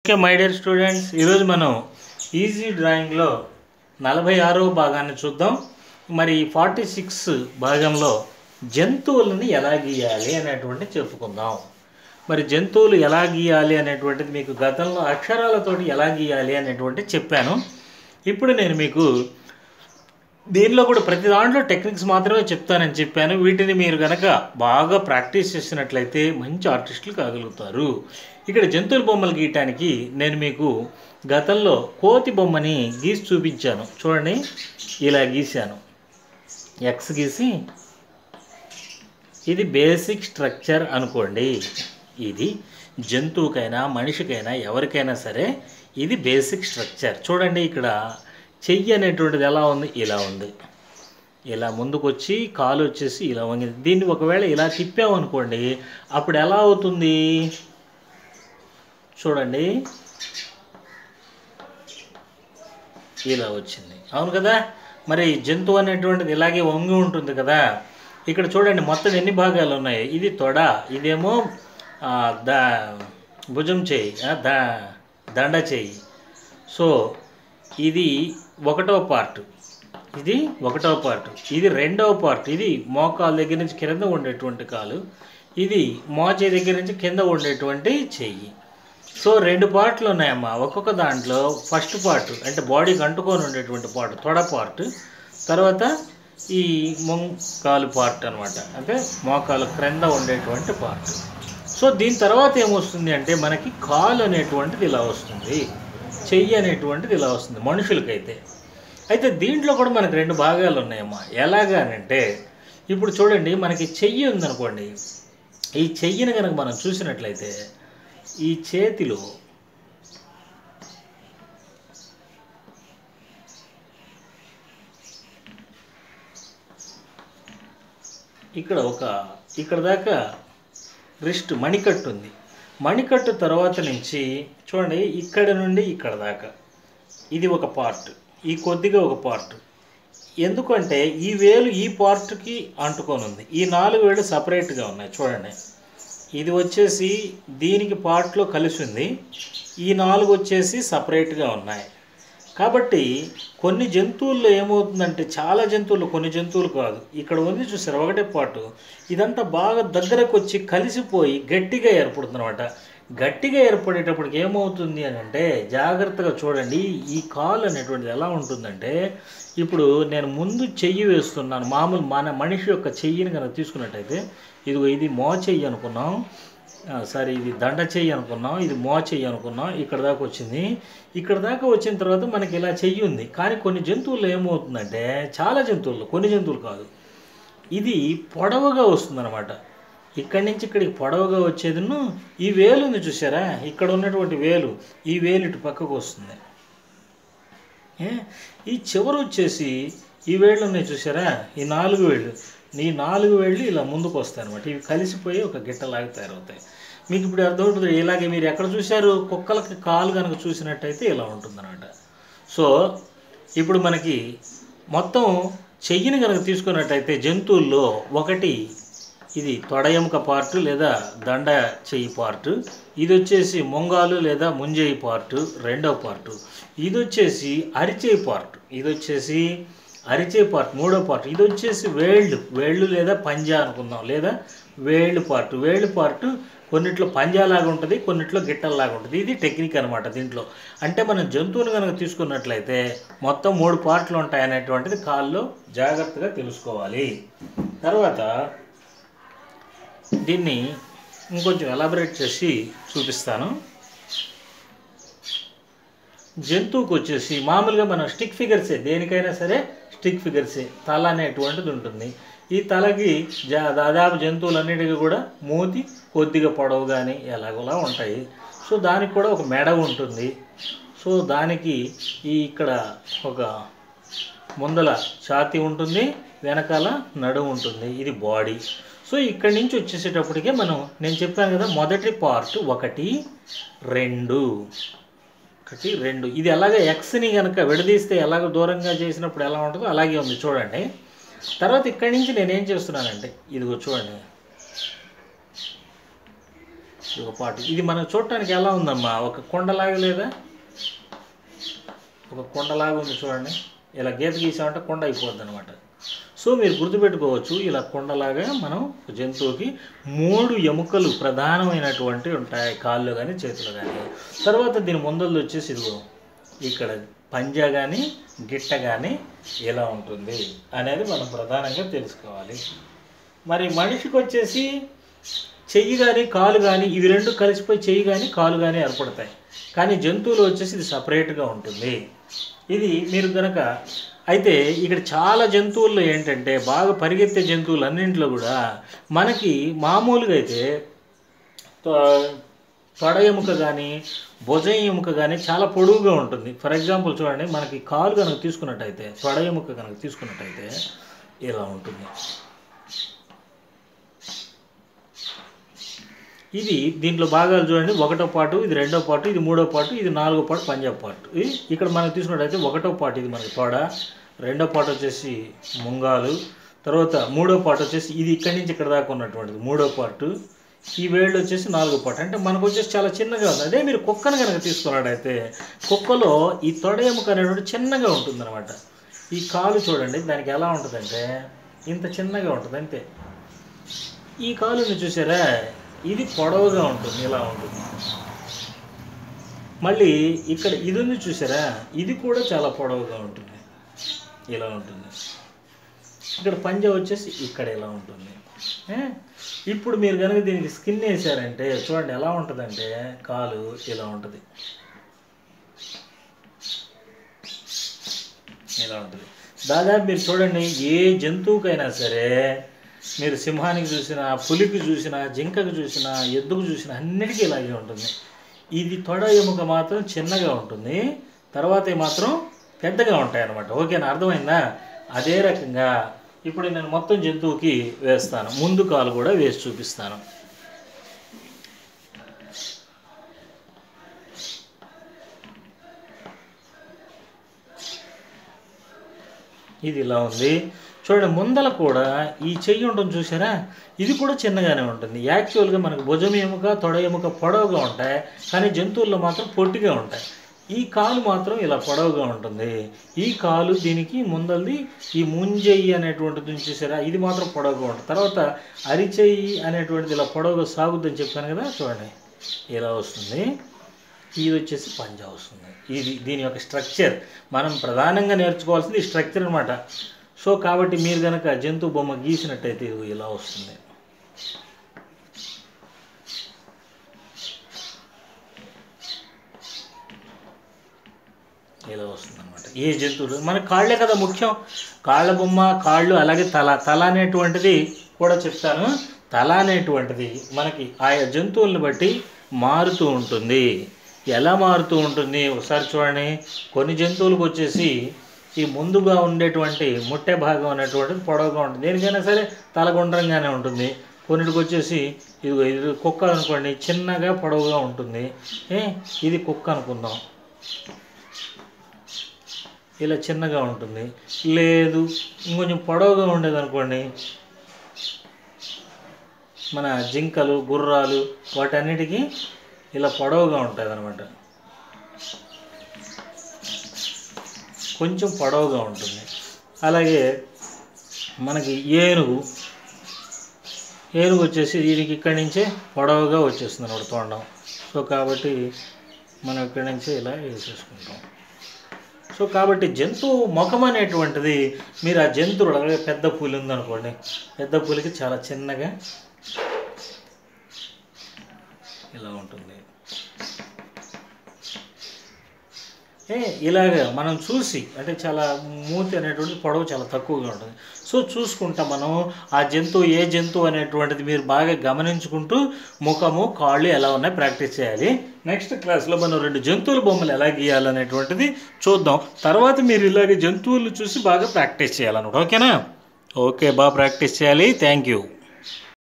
Okay my dear students ఈరోజు మనం easy డ్రాయింగ్లో నలభై ఆరో భాగాన్ని చూద్దాం మరి ఫార్టీ సిక్స్ భాగంలో జంతువులని ఎలా గీయాలి అనేటువంటి చెప్పుకుందాం మరి జంతువులు ఎలా గీయాలి అనేటువంటిది మీకు గతంలో అక్షరాలతోటి ఎలా గీయాలి అనేటువంటి చెప్పాను ఇప్పుడు నేను మీకు దీనిలో కూడా ప్రతి దాంట్లో టెక్నిక్స్ మాత్రమే చెప్తానని చెప్పాను వీటిని మీరు కనుక బాగా ప్రాక్టీస్ చేసినట్లయితే మంచి ఆర్టిస్టులు కాగలుగుతారు ఇక్కడ జంతువుల బొమ్మలు గీయటానికి నేను మీకు గతంలో కోతి బొమ్మని గీసి చూపించాను చూడండి ఇలా గీశాను ఎక్స్ గీసి ఇది బేసిక్ స్ట్రక్చర్ అనుకోండి ఇది జంతువుకైనా మనిషికైనా ఎవరికైనా సరే ఇది బేసిక్ స్ట్రక్చర్ చూడండి ఇక్కడ చెయ్యి అనేటువంటిది ఎలా ఉంది ఇలా ఉంది ఇలా ముందుకు వచ్చి కాలు వచ్చేసి ఇలా వంగింది దీన్ని ఒకవేళ ఇలా తిప్పామనుకోండి అప్పుడు ఎలా అవుతుంది చూడండి ఇలా వచ్చింది అవును కదా మరి జంతువు అనేటువంటిది ఇలాగే వంగి ఉంటుంది కదా ఇక్కడ చూడండి మొత్తం ఎన్ని భాగాలు ఉన్నాయి ఇది తొడ ఇదేమో ఆ, ద భుజం చేయి ఆ, ద దండ చేయి సో ఇది ఒకటో పార్ట్ ఇది ఒకటో పార్ట్ ఇది రెండవ పార్ట్ ఇది మోకాలు దగ్గర నుంచి కింద ఉండేటువంటి కాలు ఇది మోచే దగ్గర నుంచి కింద ఉండేటువంటి చెయ్యి సో రెండు పార్ట్లు ఉన్నాయమ్మా ఒక్కొక్క దాంట్లో ఫస్ట్ పార్ట్ అంటే బాడీకి అంటుకొని ఉండేటువంటి పార్ట్ తొడ పార్ట్ తర్వాత ఈ మొంకాలు పార్ట్ అనమాట అంటే మోకాలు క్రింద ఉండేటువంటి పార్ట్ సో దీని తర్వాత ఏమొస్తుంది అంటే మనకి కాలు అనేటువంటిది ఇలా వస్తుంది చెయ్యి అనేటువంటిది ఇలా వస్తుంది మనుషులకైతే అయితే దీంట్లో కూడా మనకి రెండు భాగాలు ఉన్నాయమ్మా ఎలాగానంటే ఇప్పుడు చూడండి మనకి చెయ్యి ఉందనుకోండి ఈ చెయ్యిని కనుక మనం చూసినట్లయితే ఈ చేతిలో ఇక్కడ ఒక ఇక్కడ దాకా రిస్ట్ మణికట్టు ఉంది మణికట్టు తర్వాత నుంచి చూడండి ఇక్కడ నుండి ఇక్కడ దాకా ఇది ఒక పార్ట్ ఈ కొద్దిగా ఒక పార్ట్ ఎందుకంటే ఈ వేలు ఈ పార్ట్కి అంటుకొని ఉంది ఈ నాలుగు వేలు సపరేట్గా ఉన్నాయి చూడండి ఇది వచ్చేసి దీనికి పార్ట్లో కలిసి ఉంది ఈ నాలుగు వచ్చేసి సపరేట్గా ఉన్నాయి కాబట్టి కొన్ని జంతువుల్లో ఏమవుతుందంటే చాలా జంతువులు కొన్ని జంతువులు కాదు ఇక్కడ ఉంది చూసారు ఒకటే పాటు ఇదంతా బాగా దగ్గరకు వచ్చి కలిసిపోయి గట్టిగా ఏర్పడుతుంది అనమాట గట్టిగా ఏర్పడేటప్పటికి ఏమవుతుంది అని అంటే జాగ్రత్తగా చూడండి ఈ కాలు అనేటువంటిది ఎలా ఉంటుందంటే ఇప్పుడు నేను ముందు చెయ్యి వేస్తున్నాను మామూలు మన మనిషి యొక్క చెయ్యిని కనుక తీసుకున్నట్టయితే ఇదిగో ఇది మో చెయ్యి అనుకున్నాం ఆ, సరే ఇది దండ చెయ్యి అనుకున్నాం ఇది మో చెయ్యి అనుకున్నాం ఇక్కడ దాకా వచ్చింది ఇక్కడ దాకా వచ్చిన తర్వాత మనకి ఇలా చెయ్యి ఉంది కానీ కొన్ని జంతువుల్లో ఏమవుతుందంటే చాలా జంతువుల్లో కొన్ని జంతువులు కాదు ఇది పొడవుగా వస్తుందన్నమాట ఇక్కడి నుంచి ఇక్కడికి పొడవుగా వచ్చేదిను ఈ వేలు ఉంది చూసారా ఇక్కడ ఉన్నటువంటి వేలు ఈ వేలు ఇటు పక్కకు వస్తుంది ఏ? ఈ చివర వచ్చేసి ఈ వేళ్ళు ఉన్నాయి చూసారా ఈ నాలుగు వేళ్ళు ఈ నాలుగు వేళ్ళు ఇలా ముందుకు వస్తాయి అనమాట ఇవి కలిసిపోయి ఒక గిట్టలాగా తయారవుతాయి మీకు ఇప్పుడు అర్థమవుతుంది ఇలాగే మీరు ఎక్కడ చూశారు కుక్కలకి కాలు కనుక చూసినట్టయితే ఇలా ఉంటుందన్నమాట సో ఇప్పుడు మనకి మొత్తం చెయ్యిని కనుక తీసుకున్నట్టయితే జంతువుల్లో ఒకటి ఇది తొడ ఎముక పార్ట్ లేదా దండ చెయ్యి పార్ట్ ఇది వచ్చేసి మొంగాలు లేదా ముంజేయి పార్ట్ రెండవ పార్ట్ ఇది వచ్చేసి అరిచేయి పార్ట్ ఇది వచ్చేసి అరిచే పార్ట్ మూడో పార్ట్ ఇది వచ్చేసి వేళ్ళు వేళ్ళు లేదా పంజా అనుకుందాం లేదా వేళ్ళు పార్ట్ వేళ్ళు పార్ట్ కొన్నిట్లో పంజాలాగా ఉంటుంది కొన్నిట్లో గిట్టల్లాగా ఉంటుంది ఇది టెక్నిక్ అనమాట దీంట్లో అంటే మనం జంతువులు కనుక తీసుకున్నట్లయితే మొత్తం మూడు పార్ట్లు ఉంటాయి అనేటువంటిది కాల్లో జాగ్రత్తగా తెలుసుకోవాలి తర్వాత దీన్ని ఇంకొంచెం ఎలాబరేట్ చేసి చూపిస్తాను జంతువుకి వచ్చేసి మామూలుగా మనం స్టిక్ ఫిగర్సే దేనికైనా సరే స్టిక్ ఫిగర్సే తల అనేటువంటిది ఉంటుంది ఈ తలకి జా దాదాపు జంతువులన్నిటికీ కూడా మూతి కొద్దిగా పొడవు కానీ ఎలాగోలా ఉంటాయి సో దానికి కూడా ఒక మెడ ఉంటుంది సో దానికి ఈ ఇక్కడ ఒక ముందల ఛాతీ ఉంటుంది వెనకాల నడుము ఉంటుంది ఇది బాడీ సో ఇక్కడి నుంచి వచ్చేసేటప్పటికే మనం నేను చెప్పాను కదా మొదటి పార్ట్ ఒకటి రెండు ఒకటి రెండు ఇది ఎలాగ ఎక్స్ని కనుక విడదీస్తే ఎలాగ దూరంగా చేసినప్పుడు ఎలా ఉంటుందో అలాగే ఉంది చూడండి తర్వాత ఇక్కడి నుంచి నేనేం చేస్తున్నానంటే ఇదిగో చూడండి ఇది ఒక పార్ట్ ఇది మనం చూడటానికి ఎలా ఉందమ్మా ఒక కొండలాగా లేదా ఒక కొండలాగా ఉంది చూడండి ఇలా గీత గీసామంటే కొండ అయిపోద్ది అనమాట సో మీరు గుర్తుపెట్టుకోవచ్చు ఇలా కొండలాగా మనం జంతువుకి మూడు ఎముకలు ప్రధానమైనటువంటి ఉంటాయి కాళ్ళు కానీ చేతులు కానీ తర్వాత దీని ముందలు వచ్చేసి ఇదిగో ఇక్కడ పంజా కానీ గిట్ట కానీ ఎలా ఉంటుంది అనేది మనం ప్రధానంగా తెలుసుకోవాలి మరి మనిషికి వచ్చేసి చెయ్యి కానీ కాలు కానీ ఇవి రెండు కలిసిపోయి చెయ్యి కానీ కాలు కానీ ఏర్పడతాయి కానీ జంతువులు వచ్చేసి ఇది సపరేట్గా ఉంటుంది ఇది మీరు కనుక అయితే ఇక్కడ చాలా జంతువుల్లో ఏంటంటే బాగా పరిగెత్తే జంతువులు అన్నింటిలో కూడా మనకి మామూలుగా అయితే తో- తొడ ఎముక కానీ భుజం ఎముక కానీ చాలా పొడవుగా ఉంటుంది ఫర్ ఎగ్జాంపుల్ చూడండి మనకి కాలు కనుక తీసుకున్నట్టయితే తొడ ఎముక కనుక తీసుకున్నట్టయితే ఇలా ఉంటుంది ఇది దీంట్లో భాగాలు చూడండి ఒకటో పాటు ఇది రెండో పాటు ఇది మూడో పాటు ఇది నాలుగో పాటు పంజాబ్ పాటు ఇది ఇక్కడ మనం తీసుకున్నట్టయితే ఒకటో పాటు ఇది మనకి తోడ రెండో పాటు వచ్చేసి ముంగాలు తర్వాత మూడో పాటు వచ్చేసి ఇది ఇక్కడి నుంచి ఇక్కడ దాకా ఉన్నటువంటిది మూడో పాటు ఈ వేళ్ళు వచ్చేసి నాలుగో పాటు అంటే మనకు వచ్చేసి చాలా చిన్నగా ఉంది అదే మీరు కుక్కను కనుక తీసుకున్నట్టయితే కుక్కలో ఈ తొడ ఎముక అనేటువంటి చిన్నగా ఉంటుందన్నమాట ఈ కాలు చూడండి దానికి ఎలా ఉంటుందంటే ఇంత చిన్నగా ఉంటుంది అంతే ఈ కాలుని చూసారా ఇది పొడవుగా ఉంటుంది ఇలా ఉంటుంది మళ్ళీ ఇక్కడ ఇది ఉంది చూసారా ఇది కూడా చాలా పొడవుగా ఉంటుంది ఇలా ఉంటుంది ఇక్కడ పంజా వచ్చేసి ఇక్కడ ఇలా ఉంటుంది ఏ? ఇప్పుడు మీరు కనుక దీనికి స్కిన్ వేసారంటే చూడండి ఎలా ఉంటుందంటే కాలు ఇలా ఉంటుంది ఇలా ఉంటుంది దాదాపు మీరు చూడండి ఏ జంతువుకైనా సరే మీరు సింహానికి చూసినా పులికి చూసినా జింకకు చూసినా ఎద్దుకు చూసినా అన్నిటికీ ఇలాగే ఉంటుంది ఇది తొడ ఎముక మాత్రం చిన్నగా ఉంటుంది తర్వాత మాత్రం పెద్దగా ఉంటాయి అన్నమాట ఓకేనా అర్థమైందా అదే రకంగా ఇప్పుడు నేను మొత్తం జంతువుకి వేస్తాను ముందు కాలు కూడా వేసి చూపిస్తాను ఇది ఇలా ఉంది చూడండి ముందల కూడా ఈ చెయ్యి ఉంటుంది చూసారా ఇది కూడా చిన్నగానే ఉంటుంది యాక్చువల్గా మనకు భుజం ఎముక తొడ ఎముక పొడవుగా ఉంటాయి కానీ జంతువుల్లో మాత్రం పొట్టిగా ఉంటాయి ఈ కాలు మాత్రం ఇలా పొడవుగా ఉంటుంది ఈ కాలు దీనికి ముందలది ఈ ముంజెయ్యి అనేటువంటిది ఉంది చూసారా ఇది మాత్రం పొడవుగా ఉంటుంది తర్వాత అరిచెయ్యి అనేటువంటిది ఇలా పొడవుగా సాగుద్దని చెప్పాను కదా చూడండి ఇలా వస్తుంది ఇది వచ్చేసి పంజా వస్తుంది ఇది దీని యొక్క స్ట్రక్చర్ మనం ప్రధానంగా నేర్చుకోవాల్సింది ఈ స్ట్రక్చర్ అనమాట సో కాబట్టి మీరు కనుక జంతు బొమ్మ గీసినట్టయితే ఇది ఇలా వస్తుంది ఇలా వస్తుంది అనమాట ఏ జంతువులు మన కాళ్ళే కదా ముఖ్యం కాళ్ళ బొమ్మ కాళ్ళు అలాగే తల తల అనేటువంటిది కూడా చెప్తాను తల అనేటువంటిది మనకి ఆయా జంతువులను బట్టి మారుతూ ఉంటుంది ఎలా మారుతూ ఉంటుంది ఒకసారి చూడండి కొన్ని జంతువులకు వచ్చేసి ఈ ముందుగా ఉండేటువంటి ముట్టె భాగం అనేటువంటిది పొడవుగా ఉంటుంది దేనికైనా సరే తల గుండ్రంగానే ఉంటుంది కొన్నిటికి వచ్చేసి ఇది ఇది కుక్క అనుకోండి చిన్నగా పొడవుగా ఉంటుంది ఏ ఇది కుక్క అనుకుందాం ఇలా చిన్నగా ఉంటుంది లేదు ఇంకొంచెం పొడవుగా ఉండేది అనుకోండి మన జింకలు గుర్రాలు వాటన్నిటికీ ఇలా పొడవుగా ఉంటుంది అనమాట కొంచెం పొడవుగా ఉంటుంది అలాగే మనకి ఏనుగు ఏనుగు వచ్చేసి దీనికి ఇక్కడి నుంచే పొడవుగా వచ్చేస్తుంది అనమాట తోండం సో కాబట్టి మనం ఇక్కడి నుంచే ఇలా వేసేసుకుంటాం సో కాబట్టి జంతువు ముఖం అనేటువంటిది మీరు ఆ జంతువులు అలాగే పెద్ద పులి ఉందనుకోండి పెద్ద పులికి చాలా చిన్నగా ఇలా ఉంటుంది ఏ ఇలాగ మనం చూసి అంటే చాలా మూతి అనేటువంటి పొడవు చాలా తక్కువగా ఉంటుంది సో చూసుకుంటా మనం ఆ జంతువు ఏ జంతువు అనేటువంటిది మీరు బాగా గమనించుకుంటూ ముఖము కాళ్ళు ఎలా ఉన్నాయి ప్రాక్టీస్ చేయాలి నెక్స్ట్ క్లాస్లో మనం రెండు జంతువుల బొమ్మలు ఎలా గీయాలనేటువంటిది చూద్దాం తర్వాత మీరు ఇలాగే జంతువులు చూసి బాగా ప్రాక్టీస్ చేయాలన్నమాట ఓకేనా ఓకే బాగా ప్రాక్టీస్ చేయాలి థ్యాంక్ యూ